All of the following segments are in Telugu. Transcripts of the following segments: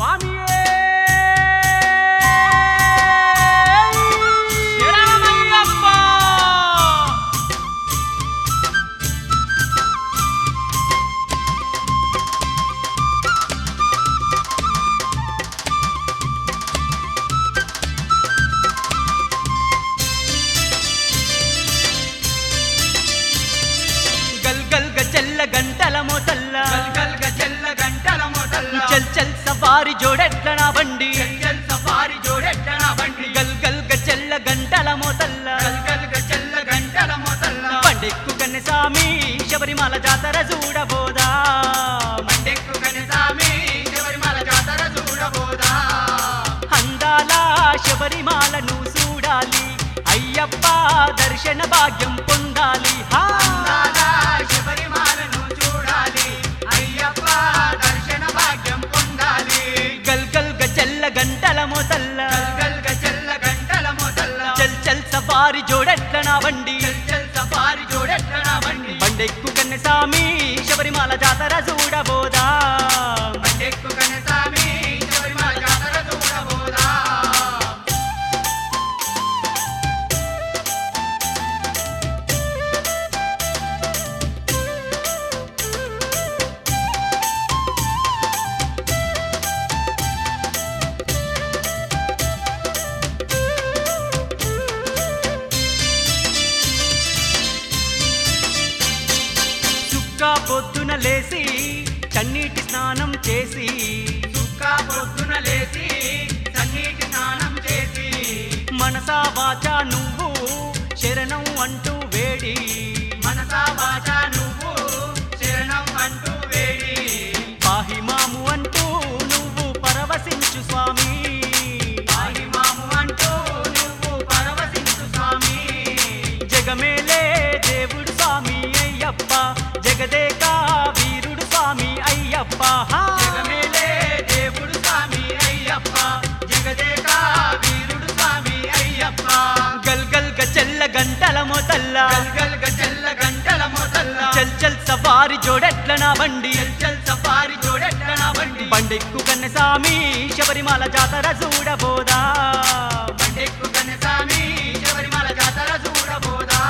స్వామియే శరణమయ్యప్ప గల్ గల్ గజల్ల గంటల మోతల్ల గల్గల్ గజల్ల గంటల మొదల్ల చల్ చల్ సవారి జోడెట్ల నా బండి గల్గల్ సఫారి జోడెట్టన బండి గల్ గల్ గజల్ల గంటల మోతల్ల గల్గల్ గజల్ల గంటల మొదల్ల పండెక్కు కన్నె సామి శబరిమల జాతర చూడబోదా మండెక్కు కనసామి శబరిమల జాతర చూడబోదా అందాల శబరిమాలను చూడాలి అయ్యప్ప దర్శన భాగ్యం పొందాలి హా! అందాల శబరిమలను చూడాలి అయ్యప్ప దర్శన భాగ్యం పొందాలి గల్ గల్ గజల్ల గంటల మోతల్ల గల్గల్ గజల్ల గంటల మొదల్ల చల్ చల్ సవారి జోడెట్ల నా బండి గల్గల్ సఫారి జోడెట్టన బండి బండెక్కు కన్నె సామి శబరిమల జాతర చూడబోదా మండెక్కు కనసామి శబరిమల జాతర చూడబోదా చుక్క పొద్దున లేసి చన్నీటి స్నానం చేసి చుక్క పొద్దున లేచి సన్నీటి స్నానం చేసి మనసా వాచ నువ్వు శరణం అంటూ వేడి మనసా వాచ నువ్వు శరణం అంటూ వేడి పాహిమాము అంటూ నువ్వు పరవశించు స్వామి పాహిమాము అంటూ నువ్వు పరవశించు స్వామి జగమేలే దేవుడు స్వామి అయ్యప్ప జగదేక వీరుడు స్వామి అయ్యప్ప హా! జగమేలే దేవుడు స్వామి అయ్యప్ప జగదేక వీరుడు స్వామి అయ్యప్ప గల్ గల్ గజల్ల గంటల మొదల్ల గల్గల్ గజల్ల గంటల మొదల్ల చల్ చల్ సవారి జోడెట్ల నా బండి చల్ సఫారి జోడెట్టన బండి బండెక్కు కన్నె సామి శబరిమల జాతర చూడబోదా బండెక్కు కనసామి శబరిమల జాతర చూడబోదా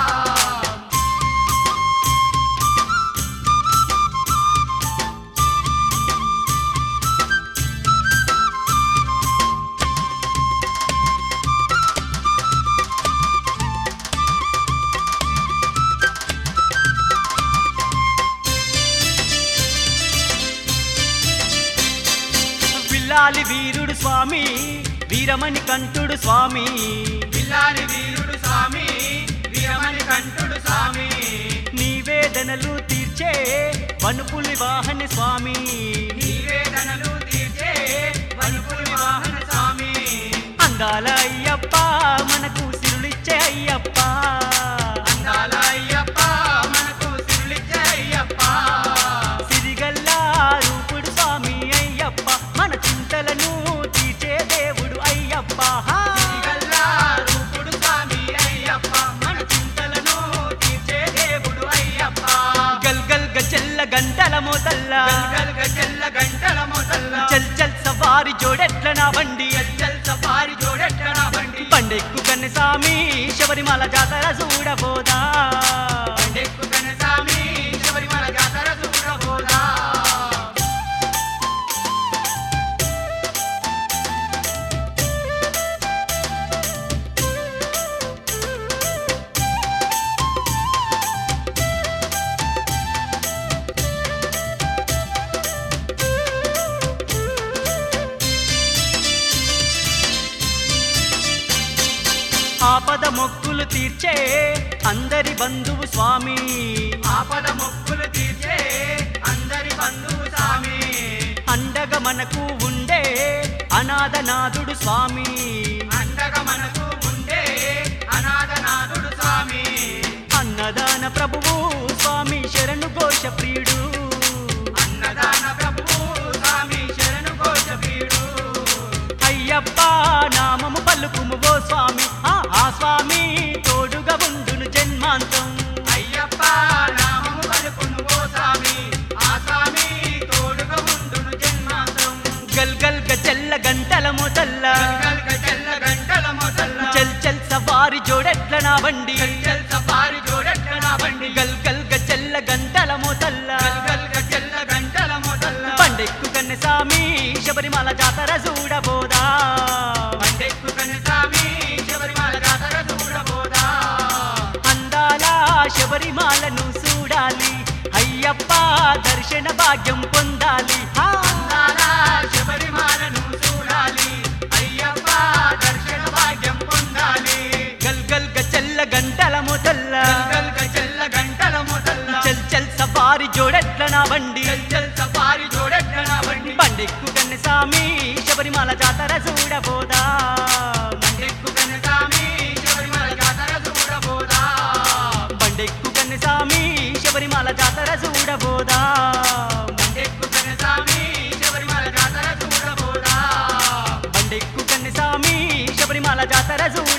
విల్లాలి వీరుడు స్వామి వీరమణి కంఠుడు స్వామి పిల్లాని వీరుడు స్వామి వీరమణి కంఠుడు స్వామి నీవేదనలు తీర్చే వనుపులి వాహన స్వామి నివేదనలు తీర్చే వనుపుని వాహన స్వామి అందాల అయ్యప్ప మనకు సిరులిచ్చే అయ్యప్ప అందాల అయ్యప్ప మనకు సిరులిచ్చే అయ్యప్ప సిరిగల్లా రూపుడు స్వామి అయ్యప్ప మన చింతలను తీర్చే దేవుడు అయ్యప్ప హా! సిరిగల్లా రూపుడు స్వామి అయ్యప్ప మన చింతలను తీర్చే దేవుడు అయ్యప్ప గల్ గల్ గజల్ల గంటల మోతల్ల గల్గల్ గజల్ల గంటల మొదల్ల చల్ చల్ సవారి జోడెట్ల నా బండి చల్ సఫారి జోడెట్టన బండి బండెక్కు కన్నె సామి శబరిమల జాతర చూడబోదా బండెక్కు కనసామి శబరిమల జాతర చూడబోదా ఆపద మొక్కులు తీర్చే అందరి బంధువు స్వామి ఆపద మొక్కులు తీర్చే అందరి బంధువు స్వామి అండగ మనకు ఉండే అనాథనాథుడు స్వామి అండగా మనకు ఉండే అనాథనాథుడు స్వామి అన్నదాన ప్రభువు స్వామి శరణు ఘోష ప్రియుడు అన్నదాన ప్రభువు స్వామి శరణు ఘోష వీడు అయ్యప్ప నామము పలుకుము ఓ స్వామి ఆ ఆ స్వామి తోడుగా ఉండును జన్మాంతం అయ్యప్ప నామము పలుకును ఓ స్వామి ఆ స్వామి తోడుగా ఉండును జన్మాంతం గల్ గల్ గజ జోడెట్ల నా బండి చల్ చల్ సఫారి జోడెట్ల నా బండి గల్ గల్ గజ్జెల్ల గంటల మోతల్ల గల్ గల్ గజ్జెల్ల గంటల మొదల్ల బండెక్కు కన్నె సామి శబరిమల జాతర చూడబోదా బండెక్కు కన్నస్వామి శబరిమల జాతర చూడబోదా అందాల శబరిమాలను చూడాలి అయ్యప్ప దర్శన భాగ్యం పొందాలి హా! అందాల శబరిమలను చూడాలి అయ్యప్ప దర్శన భాగ్యం పొందాలి గల్ గల్ గజ్జెల్ల గంటల మోతల్ల గల్ గల్ గజ్జెల్ల గంటల మొదల్ల చల్ చల్ సఫారి జోడెట్ల నా బండి చల్ చల్ సఫారి జోడెట్ల నా బండి బండెక్కు కన్నె సామి శబరిమల జాతర చూడబోదా బండెక్కు కన్నస్వామి శబరిమల జాతర చూడబోదా బండెక్కు కన్నె సామి శబరిమల జాతర చూడబోదా బండెక్కు కన్నస్వామి శబరిమల జాతర చూడబోదా బండెక్కు కన్నె సామి శబరిమల జాతర చూడబోదా